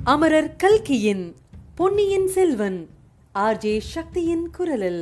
அமரர் கல்கியின் பொன்னியின் செல்வன் ஆர்ஜே சக்தியின் குரலில்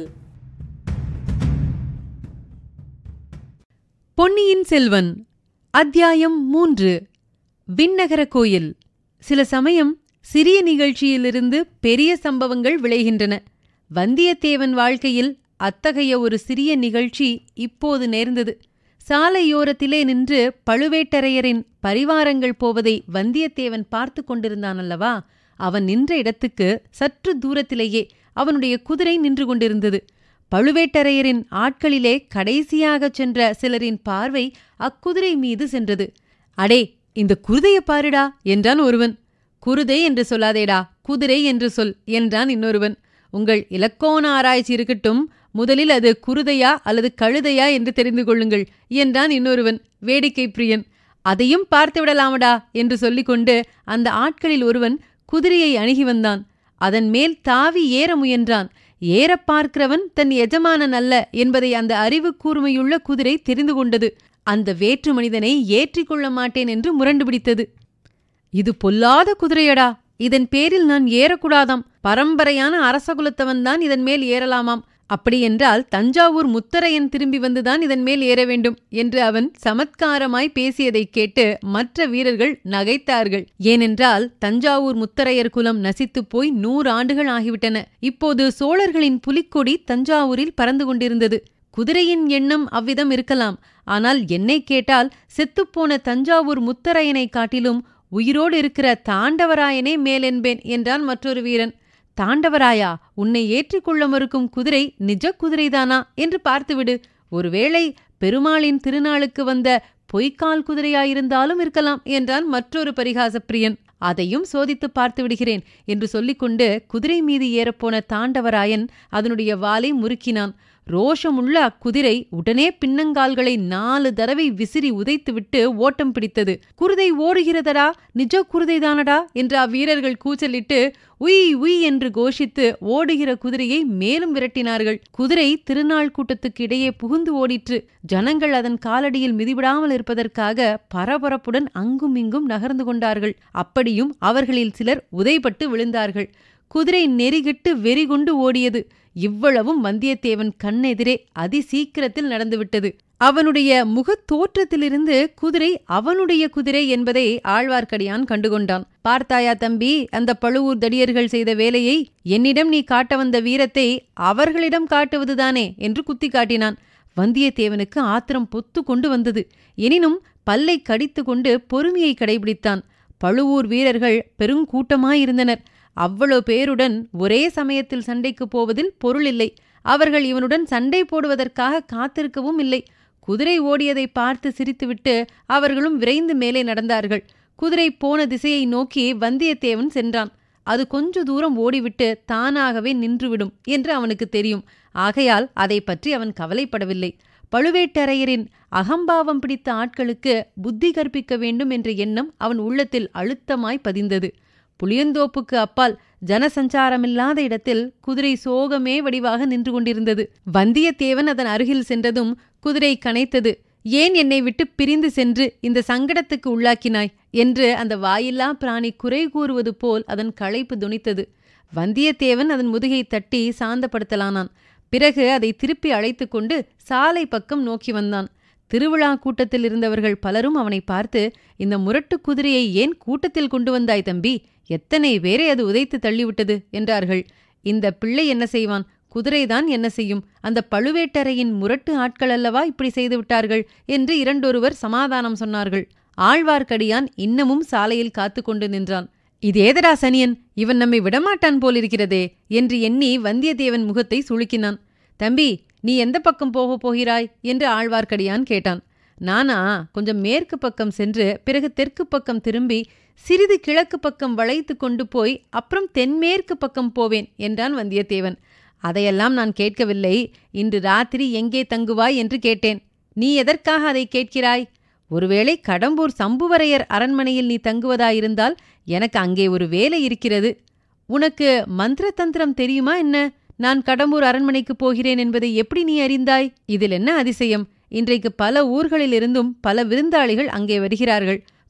பொன்னியின் செல்வன் அத்தியாயம் மூன்று விண்ணகர கோயில் சில சமயம் சிறிய நிகழ்ச்சியிலிருந்து பெரிய சம்பவங்கள் விளைகின்றன வந்தியத்தேவன் வாழ்க்கையில் அத்தகைய ஒரு சிறிய நிகழ்ச்சி இப்போது நேர்ந்தது சாலையோரத்திலே நின்று பழுவேட்டரையரின் பரிவாரங்கள் போவதை வந்தியத்தேவன் பார்த்து கொண்டிருந்தான் அல்லவா அவன் நின்ற இடத்துக்கு சற்று தூரத்திலேயே அவனுடைய குதிரை நின்று கொண்டிருந்தது பழுவேட்டரையரின் ஆட்களிலே கடைசியாகச் சென்ற சிலரின் பார்வை அக்குதிரை மீது சென்றது அடே இந்த குருதைய பாருடா என்றான் ஒருவன் குருதை என்று சொல்லாதேடா குதிரை என்று சொல் என்றான் இன்னொருவன் உங்கள் இலக்கோண ஆராய்ச்சி இருக்கட்டும் முதலில் அது குருதையா அல்லது கழுதையா என்று தெரிந்து கொள்ளுங்கள் என்றான் இன்னொருவன் வேடிக்கை பிரியன் அதையும் பார்த்து விடலாமடா என்று சொல்லிக்கொண்டு அந்த ஆட்களில் ஒருவன் குதிரையை அணுகி வந்தான் அதன் மேல் தாவி ஏற முயன்றான் ஏறப் பார்க்கிறவன் தன் எஜமானன் அல்ல என்பதை அந்த அறிவு கூர்மையுள்ள குதிரை தெரிந்து கொண்டது அந்த வேற்று மனிதனை ஏற்றிக் கொள்ள மாட்டேன் என்று முரண்டு பிடித்தது இது பொல்லாத குதிரையடா இதன் பேரில் நான் ஏறக்கூடாதாம் பரம்பரையான அரசகுலத்தவன்தான் இதன் மேல் ஏறலாமாம் அப்படியென்றால் தஞ்சாவூர் முத்தரையன் திரும்பி வந்துதான் இதன் மேல் ஏற வேண்டும் என்று அவன் சமத்காரமாய் பேசியதைக் கேட்டு மற்ற வீரர்கள் நகைத்தார்கள் ஏனென்றால் தஞ்சாவூர் முத்தரையர் குலம் நசித்துப் போய் நூறு ஆண்டுகள் ஆகிவிட்டன இப்போது சோழர்களின் புலிக்கொடி தஞ்சாவூரில் பறந்து கொண்டிருந்தது குதிரையின் எண்ணம் அவ்விதம் இருக்கலாம் ஆனால் என்னை கேட்டால் செத்துப்போன தஞ்சாவூர் முத்தரையனைக் காட்டிலும் உயிரோடு இருக்கிற தாண்டவராயனே மேலென்பேன் என்றான் மற்றொரு வீரன் தாண்டவராயா உன்னை ஏற்றிக்கொள்ள மறுக்கும் குதிரை நிஜ குதிரைதானா என்று பார்த்துவிடு ஒருவேளை பெருமாளின் திருநாளுக்கு வந்த பொய்க்கால் குதிரையாயிருந்தாலும் இருக்கலாம் என்றான் மற்றொரு பரிகாசப்பிரியன் அதையும் சோதித்து பார்த்து விடுகிறேன் என்று சொல்லிக்கொண்டு குதிரை மீது ஏறப்போன தாண்டவராயன் அதனுடைய வாலை முறுக்கினான் ரோஷமுள்ள அக்குதிரை உடனே பின்னங்கால்களை நாலு தடவை விசிறி உதைத்துவிட்டு ஓட்டம் பிடித்தது குருதை ஓடுகிறதடா நிஜ குருதைதானடா என்று அவ்வீரர்கள் கூச்சலிட்டு உய் உய் என்று கோஷித்து ஓடுகிற குதிரையை மேலும் விரட்டினார்கள் குதிரை திருநாள் கூட்டத்துக்கு இடையே புகுந்து ஓடிற்று ஜனங்கள் அதன் காலடியில் மிதிவிடாமல் இருப்பதற்காக பரபரப்புடன் அங்கும் இங்கும் நகர்ந்து கொண்டார்கள் அப்படியும் அவர்களில் சிலர் உதைபட்டு விழுந்தார்கள் குதிரை நெறிகிட்டு வெறிகொண்டு ஓடியது இவ்வளவும் வந்தியத்தேவன் கண்ணெதிரே அதிசீக்கிரத்தில் நடந்துவிட்டது அவனுடைய முகத் தோற்றத்திலிருந்து குதிரை அவனுடைய குதிரை என்பதை ஆழ்வார்க்கடியான் கண்டுகொண்டான் பார்த்தாயா தம்பி அந்த பழுவூர் தடியர்கள் செய்த வேலையை என்னிடம் நீ காட்ட வந்த வீரத்தை அவர்களிடம் காட்டுவதுதானே என்று குத்தி காட்டினான் வந்தியத்தேவனுக்கு ஆத்திரம் பொத்து கொண்டு வந்தது எனினும் பல்லை கடித்து கொண்டு பொறுமையை கடைபிடித்தான் பழுவூர் வீரர்கள் பெருங்கூட்டமாயிருந்தனர் அவ்வளவு பேருடன் ஒரே சமயத்தில் சண்டைக்கு போவதில் பொருள் இல்லை அவர்கள் இவனுடன் சண்டை போடுவதற்காக காத்திருக்கவும் இல்லை குதிரை ஓடியதை பார்த்து சிரித்துவிட்டு அவர்களும் விரைந்து மேலே நடந்தார்கள் குதிரை போன திசையை நோக்கி வந்தியத்தேவன் சென்றான் அது கொஞ்ச தூரம் ஓடிவிட்டு தானாகவே நின்றுவிடும் என்று அவனுக்கு தெரியும் ஆகையால் அதை பற்றி அவன் கவலைப்படவில்லை பழுவேட்டரையரின் அகம்பாவம் பிடித்த ஆட்களுக்கு புத்தி கற்பிக்க வேண்டும் என்ற எண்ணம் அவன் உள்ளத்தில் அழுத்தமாய் பதிந்தது புளியந்தோப்புக்கு அப்பால் ஜனசஞ்சாரமில்லாத இடத்தில் குதிரை சோகமே வடிவாக நின்று கொண்டிருந்தது வந்தியத்தேவன் அதன் அருகில் சென்றதும் குதிரை கனைத்தது ஏன் என்னை விட்டு பிரிந்து சென்று இந்த சங்கடத்துக்கு உள்ளாக்கினாய் என்று அந்த வாயில்லா பிராணி குறை கூறுவது போல் அதன் களைப்பு துணித்தது வந்தியத்தேவன் அதன் முதுகை தட்டி சாந்தப்படுத்தலானான் பிறகு அதை திருப்பி அழைத்து கொண்டு சாலை பக்கம் நோக்கி வந்தான் திருவிழா கூட்டத்தில் இருந்தவர்கள் பலரும் அவனை பார்த்து இந்த முரட்டு குதிரையை ஏன் கூட்டத்தில் கொண்டு வந்தாய் தம்பி எத்தனை பேரை அது உதைத்து தள்ளிவிட்டது என்றார்கள் இந்த பிள்ளை என்ன செய்வான் குதிரைதான் என்ன செய்யும் அந்த பழுவேட்டரையின் முரட்டு ஆட்கள் அல்லவா இப்படி செய்து விட்டார்கள் என்று இரண்டொருவர் சமாதானம் சொன்னார்கள் ஆழ்வார்க்கடியான் இன்னமும் சாலையில் காத்து கொண்டு நின்றான் இதேதடா சனியன் இவன் நம்மை விடமாட்டான் போலிருக்கிறதே என்று எண்ணி வந்தியத்தேவன் முகத்தை சுளுக்கினான் தம்பி நீ எந்த பக்கம் போகப் போகிறாய் என்று ஆழ்வார்க்கடியான் கேட்டான் நானா கொஞ்சம் மேற்கு பக்கம் சென்று பிறகு தெற்கு பக்கம் திரும்பி சிறிது கிழக்கு பக்கம் வளைத்து கொண்டு போய் அப்புறம் தென்மேற்கு பக்கம் போவேன் என்றான் வந்தியத்தேவன் அதையெல்லாம் நான் கேட்கவில்லை இன்று ராத்திரி எங்கே தங்குவாய் என்று கேட்டேன் நீ எதற்காக அதை கேட்கிறாய் ஒருவேளை கடம்பூர் சம்புவரையர் அரண்மனையில் நீ தங்குவதாயிருந்தால் எனக்கு அங்கே ஒரு வேலை இருக்கிறது உனக்கு மந்திர தந்திரம் தெரியுமா என்ன நான் கடம்பூர் அரண்மனைக்கு போகிறேன் என்பதை எப்படி நீ அறிந்தாய் இதில் என்ன அதிசயம் இன்றைக்கு பல ஊர்களிலிருந்தும் பல விருந்தாளிகள் அங்கே வருகிறார்கள்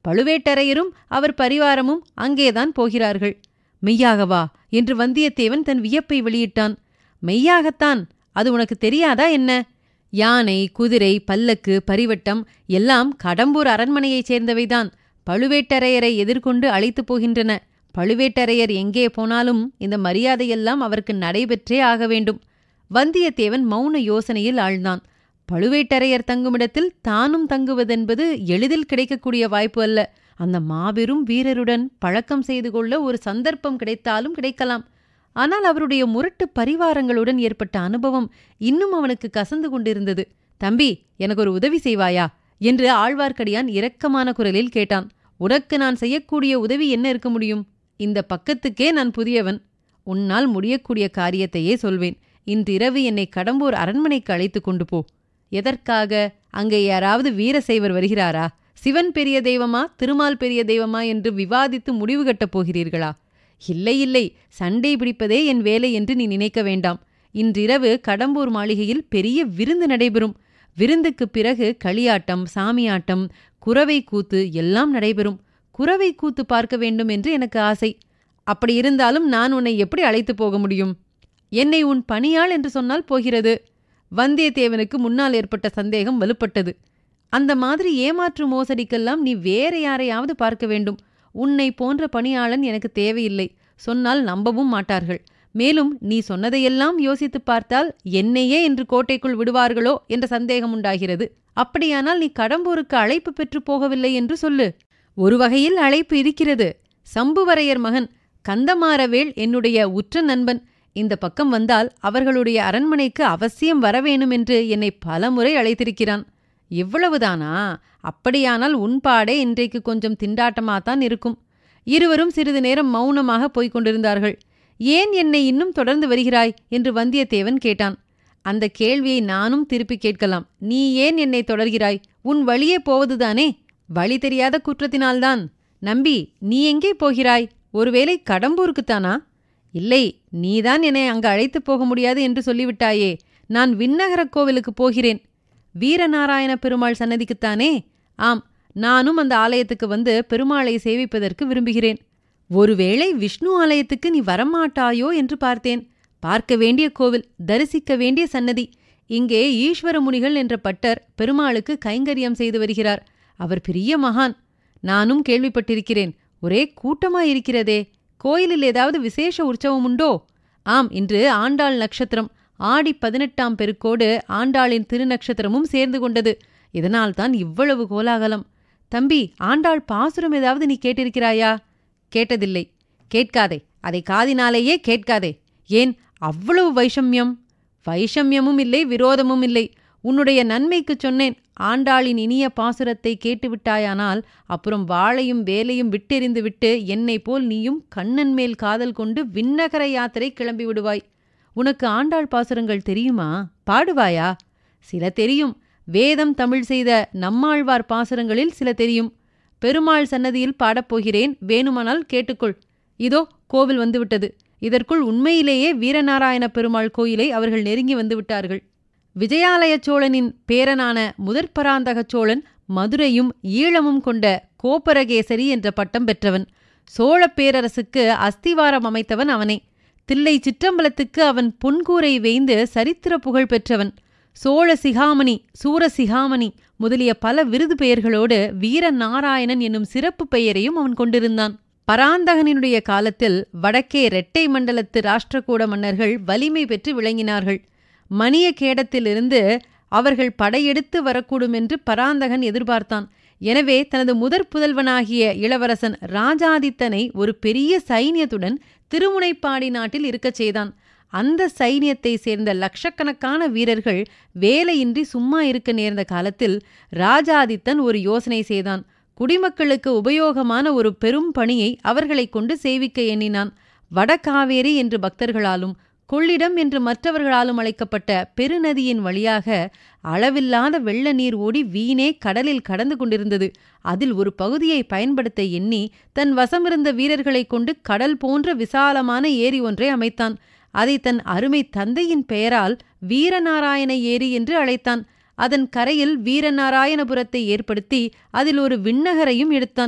பழுவேட்டரையரும் அவர் பரிவாரமும் அங்கேதான் போகிறார்கள் மெய்யாகவா என்று வந்தியத்தேவன் தன் வியப்பை வெளியிட்டான் மெய்யாகத்தான் அது உனக்கு தெரியாதா என்ன யானை குதிரை பல்லக்கு பரிவட்டம் எல்லாம் கடம்பூர் அரண்மனையைச் சேர்ந்தவைதான் பழுவேட்டரையரை எதிர்கொண்டு அழைத்துப் போகின்றன பழுவேட்டரையர் எங்கே போனாலும் இந்த மரியாதையெல்லாம் அவருக்கு நடைபெற்றே ஆக வேண்டும் வந்தியத்தேவன் மௌன யோசனையில் ஆழ்ந்தான் பழுவேட்டரையர் தங்குமிடத்தில் தானும் தங்குவதென்பது எளிதில் கிடைக்கக்கூடிய வாய்ப்பு அல்ல அந்த மாபெரும் வீரருடன் பழக்கம் செய்து கொள்ள ஒரு சந்தர்ப்பம் கிடைத்தாலும் கிடைக்கலாம் ஆனால் அவருடைய முரட்டு பரிவாரங்களுடன் ஏற்பட்ட அனுபவம் இன்னும் அவனுக்கு கசந்து கொண்டிருந்தது தம்பி எனக்கு ஒரு உதவி செய்வாயா என்று ஆழ்வார்க்கடியான் இரக்கமான குரலில் கேட்டான் உனக்கு நான் செய்யக்கூடிய உதவி என்ன இருக்க முடியும் இந்த பக்கத்துக்கே நான் புதியவன் உன்னால் முடியக்கூடிய காரியத்தையே சொல்வேன் இன்றிரவு என்னை கடம்பூர் அரண்மனைக்கு அழைத்து கொண்டு போ எதற்காக அங்கே யாராவது வீரசைவர் வருகிறாரா சிவன் பெரிய தெய்வமா திருமால் பெரிய தெய்வமா என்று விவாதித்து முடிவு கட்டப் போகிறீர்களா இல்லை இல்லை சண்டை பிடிப்பதே என் வேலை என்று நீ நினைக்க வேண்டாம் இன்றிரவு கடம்பூர் மாளிகையில் பெரிய விருந்து நடைபெறும் விருந்துக்குப் பிறகு களியாட்டம் சாமியாட்டம் குரவை கூத்து எல்லாம் நடைபெறும் குரவை கூத்து பார்க்க வேண்டும் என்று எனக்கு ஆசை அப்படி இருந்தாலும் நான் உன்னை எப்படி அழைத்துப் போக முடியும் என்னை உன் பணியாள் என்று சொன்னால் போகிறது வந்தியத்தேவனுக்கு முன்னால் ஏற்பட்ட சந்தேகம் வலுப்பட்டது அந்த மாதிரி ஏமாற்று மோசடிக்கெல்லாம் நீ வேற யாரையாவது பார்க்க வேண்டும் உன்னை போன்ற பணியாளன் எனக்கு தேவையில்லை சொன்னால் நம்பவும் மாட்டார்கள் மேலும் நீ சொன்னதையெல்லாம் யோசித்துப் பார்த்தால் என்னையே என்று கோட்டைக்குள் விடுவார்களோ என்ற சந்தேகம் உண்டாகிறது அப்படியானால் நீ கடம்பூருக்கு அழைப்பு பெற்று போகவில்லை என்று சொல்லு ஒரு வகையில் அழைப்பு இருக்கிறது சம்புவரையர் மகன் கந்தமாரவேள் என்னுடைய உற்ற நண்பன் இந்த பக்கம் வந்தால் அவர்களுடைய அரண்மனைக்கு அவசியம் வரவேணும் என்று என்னை பலமுறை அழைத்திருக்கிறான் இவ்வளவுதானா அப்படியானால் உன்பாடே இன்றைக்கு கொஞ்சம் திண்டாட்டமாத்தான் இருக்கும் இருவரும் சிறிது நேரம் மௌனமாக போய்க் கொண்டிருந்தார்கள் ஏன் என்னை இன்னும் தொடர்ந்து வருகிறாய் என்று வந்தியத்தேவன் கேட்டான் அந்த கேள்வியை நானும் திருப்பி கேட்கலாம் நீ ஏன் என்னை தொடர்கிறாய் உன் வழியே போவதுதானே வழி தெரியாத குற்றத்தினால்தான் நம்பி நீ எங்கே போகிறாய் ஒருவேளை கடம்பூருக்குத்தானா இல்லை நீதான் என்னை அங்கு அழைத்துப் போக முடியாது என்று சொல்லிவிட்டாயே நான் விண்ணகரக் கோவிலுக்கு போகிறேன் வீரநாராயண பெருமாள் சன்னதிக்குத்தானே ஆம் நானும் அந்த ஆலயத்துக்கு வந்து பெருமாளை சேவிப்பதற்கு விரும்புகிறேன் ஒருவேளை விஷ்ணு ஆலயத்துக்கு நீ வரமாட்டாயோ என்று பார்த்தேன் பார்க்க வேண்டிய கோவில் தரிசிக்க வேண்டிய சன்னதி இங்கே ஈஸ்வர முனிகள் என்ற பட்டர் பெருமாளுக்கு கைங்கரியம் செய்து வருகிறார் அவர் பெரிய மகான் நானும் கேள்விப்பட்டிருக்கிறேன் ஒரே கூட்டமாயிருக்கிறதே கோயிலில் ஏதாவது விசேஷ உற்சவம் உண்டோ ஆம் இன்று ஆண்டாள் நட்சத்திரம் ஆடி பதினெட்டாம் பெருக்கோடு ஆண்டாளின் திருநக்ஷத்திரமும் சேர்ந்து கொண்டது இதனால்தான் இவ்வளவு கோலாகலம் தம்பி ஆண்டாள் பாசுரம் ஏதாவது நீ கேட்டிருக்கிறாயா கேட்டதில்லை கேட்காதே அதை காதினாலேயே கேட்காதே ஏன் அவ்வளவு வைஷமியம் வைஷமியமும் இல்லை விரோதமும் இல்லை உன்னுடைய நன்மைக்குச் சொன்னேன் ஆண்டாளின் இனிய பாசுரத்தை கேட்டுவிட்டாயானால் அப்புறம் வாளையும் வேலையும் விட்டெறிந்து விட்டு என்னை போல் நீயும் கண்ணன் மேல் காதல் கொண்டு விண்ணகர யாத்திரை கிளம்பி விடுவாய் உனக்கு ஆண்டாள் பாசுரங்கள் தெரியுமா பாடுவாயா சில தெரியும் வேதம் தமிழ் செய்த நம்மாழ்வார் பாசுரங்களில் சில தெரியும் பெருமாள் சன்னதியில் பாடப்போகிறேன் வேணுமானால் கேட்டுக்கொள் இதோ கோவில் வந்துவிட்டது இதற்குள் உண்மையிலேயே வீரநாராயண பெருமாள் கோயிலை அவர்கள் நெருங்கி வந்து விட்டார்கள் விஜயாலய சோழனின் பேரனான முதற்பராந்தக சோழன் மதுரையும் ஈழமும் கொண்ட கோப்பரகேசரி என்ற பட்டம் பெற்றவன் சோழப் பேரரசுக்கு அஸ்திவாரம் அமைத்தவன் அவனே தில்லை சிற்றம்பலத்துக்கு அவன் பொன்கூரை வேய்ந்து சரித்திர புகழ் பெற்றவன் சோழ சிகாமணி சூரசிகாமணி முதலிய பல விருது பெயர்களோடு வீர நாராயணன் என்னும் சிறப்பு பெயரையும் அவன் கொண்டிருந்தான் பராந்தகனினுடைய காலத்தில் வடக்கே இரட்டை மண்டலத்து ராஷ்டிரகூட மன்னர்கள் வலிமை பெற்று விளங்கினார்கள் மணிய கேடத்திலிருந்து அவர்கள் படையெடுத்து வரக்கூடும் என்று பராந்தகன் எதிர்பார்த்தான் எனவே தனது முதற் புதல்வனாகிய இளவரசன் ராஜாதித்தனை ஒரு பெரிய சைனியத்துடன் திருமுனைப்பாடி நாட்டில் இருக்கச் செய்தான் அந்த சைனியத்தை சேர்ந்த லட்சக்கணக்கான வீரர்கள் வேலையின்றி சும்மா இருக்க நேர்ந்த காலத்தில் ராஜாதித்தன் ஒரு யோசனை செய்தான் குடிமக்களுக்கு உபயோகமான ஒரு பெரும் பணியை அவர்களைக் கொண்டு சேவிக்க எண்ணினான் வடகாவேரி என்று பக்தர்களாலும் கொள்ளிடம் என்று மற்றவர்களாலும் அழைக்கப்பட்ட பெருநதியின் வழியாக அளவில்லாத வெள்ள நீர் ஓடி வீணே கடலில் கடந்து கொண்டிருந்தது அதில் ஒரு பகுதியை பயன்படுத்த எண்ணி தன் வசமிருந்த வீரர்களைக் கொண்டு கடல் போன்ற விசாலமான ஏரி ஒன்றை அமைத்தான் அதை தன் அருமை தந்தையின் பெயரால் வீரநாராயண ஏரி என்று அழைத்தான் அதன் கரையில் வீரநாராயணபுரத்தை ஏற்படுத்தி அதில் ஒரு விண்ணகரையும் எடுத்தான்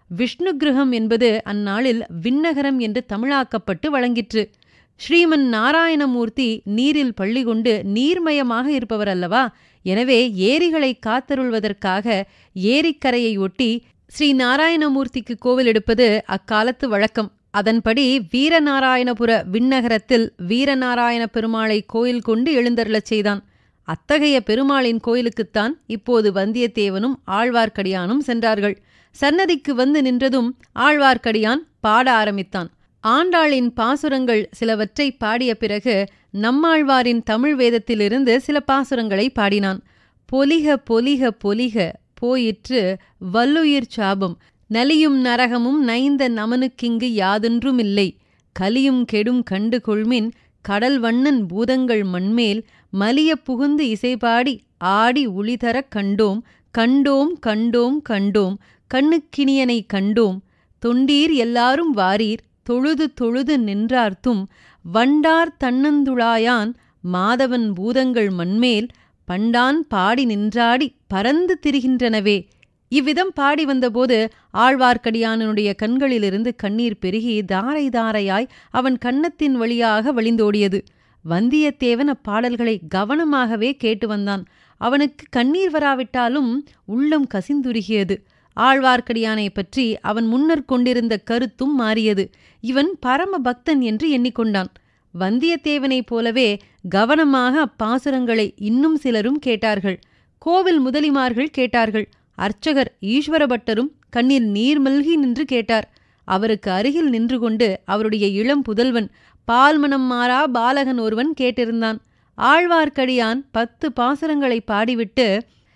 விஷ்ணு கிரகம் என்பது அந்நாளில் விண்ணகரம் என்று தமிழாக்கப்பட்டு வழங்கிற்று ஸ்ரீமன் நாராயணமூர்த்தி நீரில் பள்ளி கொண்டு நீர்மயமாக இருப்பவர் அல்லவா எனவே ஏரிகளை காத்தருள்வதற்காக ஏரிக்கரையை ஒட்டி ஸ்ரீ நாராயணமூர்த்திக்கு கோவில் எடுப்பது அக்காலத்து வழக்கம் அதன்படி வீரநாராயணபுர விண்ணகரத்தில் வீரநாராயண பெருமாளை கோயில் கொண்டு எழுந்தருளச் செய்தான் அத்தகைய பெருமாளின் கோயிலுக்குத்தான் இப்போது வந்தியத்தேவனும் ஆழ்வார்க்கடியானும் சென்றார்கள் சன்னதிக்கு வந்து நின்றதும் ஆழ்வார்க்கடியான் பாட ஆரம்பித்தான் ஆண்டாளின் பாசுரங்கள் சிலவற்றை பாடிய பிறகு நம்மாழ்வாரின் தமிழ் வேதத்திலிருந்து சில பாசுரங்களை பாடினான் பொலிக பொலிக பொலிக போயிற்று வல்லுயிர் சாபம் நலியும் நரகமும் நைந்த நமனுக்கிங்கு யாதொன்றுமில்லை கலியும் கெடும் கண்டு கொள்மின் கடல் வண்ணன் பூதங்கள் மண்மேல் மலிய புகுந்து இசைபாடி ஆடி உளிதரக் கண்டோம் கண்டோம் கண்டோம் கண்டோம் கண்ணுக்கினியனை கண்டோம் தொண்டீர் எல்லாரும் வாரீர் தொழுது தொழுது நின்றார்த்தும் வண்டார் தன்னந்துழாயான் மாதவன் பூதங்கள் மண்மேல் பண்டான் பாடி நின்றாடி பறந்து திரிகின்றனவே இவ்விதம் பாடி வந்தபோது ஆழ்வார்க்கடியானனுடைய கண்களிலிருந்து கண்ணீர் பெருகி தாரை தாரையாய் அவன் கன்னத்தின் வழியாக வழிந்தோடியது வந்தியத்தேவன் அப்பாடல்களை கவனமாகவே கேட்டு வந்தான் அவனுக்கு கண்ணீர் வராவிட்டாலும் உள்ளம் கசிந்துருகியது ஆழ்வார்க்கடியானை பற்றி அவன் முன்னர் கொண்டிருந்த கருத்தும் மாறியது இவன் பரம பக்தன் என்று எண்ணிக்கொண்டான் வந்தியத்தேவனைப் போலவே கவனமாக அப்பாசுரங்களை இன்னும் சிலரும் கேட்டார்கள் கோவில் முதலிமார்கள் கேட்டார்கள் அர்ச்சகர் ஈஸ்வரபட்டரும் கண்ணில் நீர் மல்கி நின்று கேட்டார் அவருக்கு அருகில் நின்று கொண்டு அவருடைய இளம் புதல்வன் பால்மனம் மாறா பாலகன் ஒருவன் கேட்டிருந்தான் ஆழ்வார்க்கடியான் பத்து பாசுரங்களை பாடிவிட்டு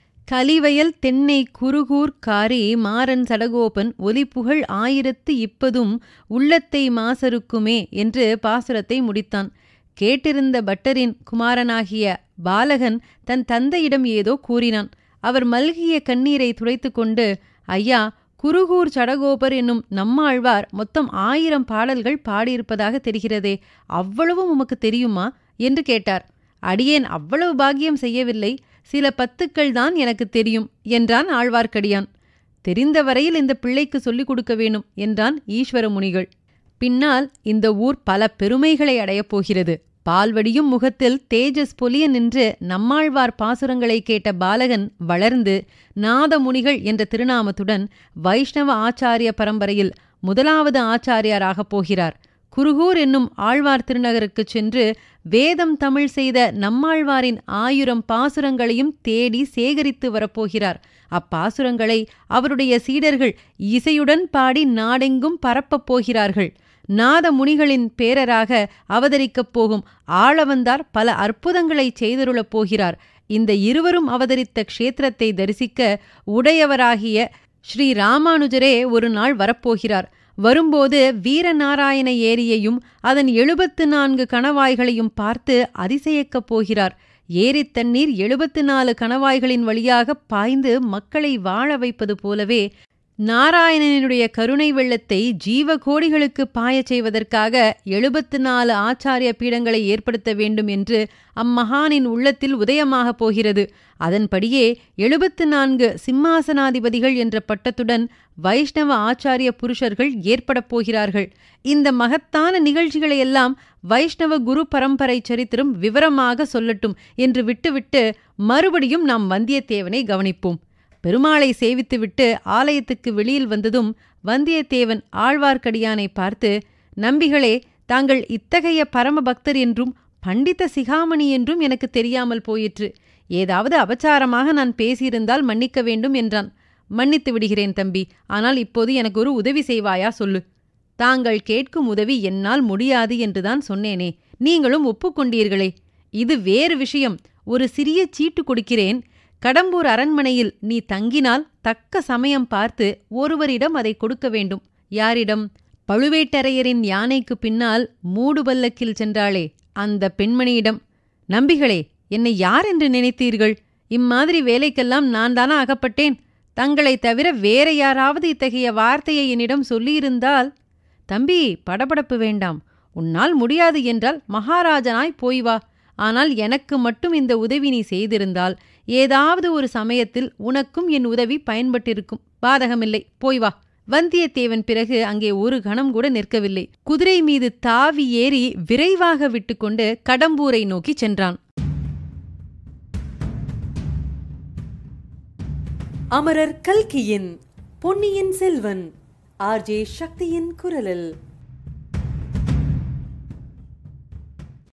கலிவயல் தென்னை குருகூர் காரி மாறன் சடகோபன் ஒலிப்புகழ் ஆயிரத்து இப்பதும் உள்ளத்தை மாசருக்குமே என்று பாசுரத்தை முடித்தான் கேட்டிருந்த பட்டரின் குமாரனாகிய பாலகன் தன் தந்தையிடம் ஏதோ கூறினான் அவர் மல்கிய கண்ணீரை துடைத்து கொண்டு ஐயா குருகூர் சடகோபர் என்னும் நம்மாழ்வார் மொத்தம் ஆயிரம் பாடல்கள் பாடியிருப்பதாக தெரிகிறதே அவ்வளவும் உமக்கு தெரியுமா என்று கேட்டார் அடியேன் அவ்வளவு பாக்கியம் செய்யவில்லை சில பத்துக்கள் தான் எனக்கு தெரியும் என்றான் ஆழ்வார்க்கடியான் தெரிந்த வரையில் இந்த பிள்ளைக்கு சொல்லிக் கொடுக்க வேணும் என்றான் ஈஸ்வர முனிகள் பின்னால் இந்த ஊர் பல பெருமைகளை அடையப் போகிறது பால்வடியும் முகத்தில் தேஜஸ் பொலிய நின்று நம்மாழ்வார் பாசுரங்களை கேட்ட பாலகன் வளர்ந்து நாதமுனிகள் என்ற திருநாமத்துடன் வைஷ்ணவ ஆச்சாரிய பரம்பரையில் முதலாவது ஆச்சாரியாராகப் போகிறார் குருகூர் என்னும் ஆழ்வார் திருநகருக்குச் சென்று வேதம் தமிழ் செய்த நம்மாழ்வாரின் ஆயிரம் பாசுரங்களையும் தேடி சேகரித்து வரப்போகிறார் அப்பாசுரங்களை அவருடைய சீடர்கள் இசையுடன் பாடி நாடெங்கும் பரப்பப் போகிறார்கள் நாத முனிகளின் பேரராக அவதரிக்கப் போகும் ஆளவந்தார் பல அற்புதங்களை செய்தருளப் போகிறார் இந்த இருவரும் அவதரித்த க்ஷேத்திரத்தை தரிசிக்க உடையவராகிய ஸ்ரீ ராமானுஜரே ஒரு நாள் வரப்போகிறார் வரும்போது வீரநாராயண ஏரியையும் அதன் எழுபத்து நான்கு கணவாய்களையும் பார்த்து அதிசயிக்கப் போகிறார் ஏரித் தண்ணீர் எழுபத்து நாலு கணவாய்களின் வழியாக பாய்ந்து மக்களை வாழ வைப்பது போலவே நாராயணனுடைய கருணை வெள்ளத்தை ஜீவ கோடிகளுக்கு பாயச் செய்வதற்காக எழுபத்து நாலு ஆச்சாரிய பீடங்களை ஏற்படுத்த வேண்டும் என்று அம்மகானின் உள்ளத்தில் உதயமாகப் போகிறது அதன்படியே எழுபத்து நான்கு சிம்மாசனாதிபதிகள் என்ற பட்டத்துடன் வைஷ்ணவ ஆச்சாரிய புருஷர்கள் ஏற்படப் போகிறார்கள் இந்த மகத்தான நிகழ்ச்சிகளையெல்லாம் வைஷ்ணவ குரு பரம்பரை சரித்திரம் விவரமாக சொல்லட்டும் என்று விட்டுவிட்டு மறுபடியும் நாம் வந்தியத்தேவனை கவனிப்போம் பெருமாளை சேவித்துவிட்டு ஆலயத்துக்கு வெளியில் வந்ததும் வந்தியத்தேவன் ஆழ்வார்க்கடியானை பார்த்து நம்பிகளே தாங்கள் இத்தகைய பரம பக்தர் என்றும் பண்டித சிகாமணி என்றும் எனக்கு தெரியாமல் போயிற்று ஏதாவது அபச்சாரமாக நான் பேசியிருந்தால் மன்னிக்க வேண்டும் என்றான் மன்னித்து விடுகிறேன் தம்பி ஆனால் இப்போது எனக்கு ஒரு உதவி செய்வாயா சொல்லு தாங்கள் கேட்கும் உதவி என்னால் முடியாது என்றுதான் சொன்னேனே நீங்களும் ஒப்புக்கொண்டீர்களே இது வேறு விஷயம் ஒரு சிறிய சீட்டு கொடுக்கிறேன் கடம்பூர் அரண்மனையில் நீ தங்கினால் தக்க சமயம் பார்த்து ஒருவரிடம் அதை கொடுக்க வேண்டும் யாரிடம் பழுவேட்டரையரின் யானைக்கு பின்னால் மூடு பல்லக்கில் சென்றாளே அந்த பெண்மணியிடம் நம்பிகளே என்னை யார் என்று நினைத்தீர்கள் இம்மாதிரி வேலைக்கெல்லாம் நான் தானா அகப்பட்டேன் தங்களை தவிர வேற யாராவது இத்தகைய வார்த்தையை என்னிடம் சொல்லியிருந்தால் தம்பி படபடப்பு வேண்டாம் உன்னால் முடியாது என்றால் மகாராஜனாய் போய் வா ஆனால் எனக்கு மட்டும் இந்த உதவி நீ செய்திருந்தால் ஏதாவது ஒரு சமயத்தில் உனக்கும் என் உதவி பயன்பட்டிருக்கும் பாதகமில்லை போய் வா வந்தியத்தேவன் பிறகு அங்கே ஒரு கணம் கூட நிற்கவில்லை குதிரை மீது தாவி ஏறி விரைவாக விட்டுக்கொண்டு கடம்பூரை நோக்கிச் சென்றான் அமரர் கல்கியின் பொன்னியின் செல்வன் ஆர்ஜே சக்தியின் குரலில்